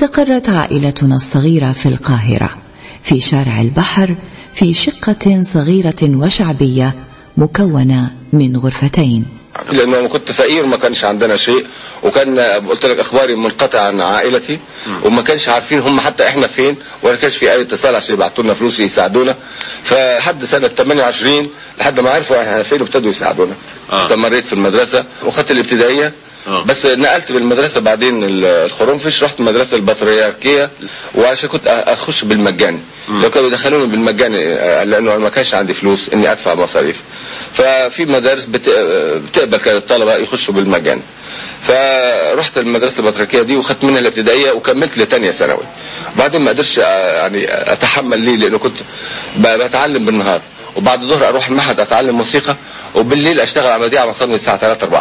استقرت عائلتنا الصغيرة في القاهرة في شارع البحر في شقة صغيرة وشعبية مكونة من غرفتين لانه كنت فقير ما كانش عندنا شيء وكان قلت لك اخباري منقطع عن عائلتي وما كانش عارفين هم حتى احنا فين ولا كانش في اي اتصال عشان يبعتوا لنا فلوس يساعدونا فحد سنه 28 لحد ما عرفوا احنا فين وابتدوا يساعدونا آه. استمريت في المدرسه واخدت الابتدائيه آه. بس نقلت بالمدرسه بعدين ال- الخرنفش رحت المدرسه البطريركيه وعشان كنت أ- اخش بالمجاني لو كانوا يدخلوني بالمجاني آه، لانه ما كانش عندي فلوس اني ادفع مصاريف ففي مدارس بت- آه، بتقبل كان الطلبه يخشوا بالمجاني فرحت المدرسه البطريركيه دي وخدت منها الابتدائيه وكملت لتانية ثانوي بعدين ما قدرتش آه، يعني اتحمل ليه لانه كنت ب- بتعلم بالنهار وبعد الظهر اروح المعهد اتعلم موسيقى وبالليل اشتغل على مذيع مصر من الساعه 3 4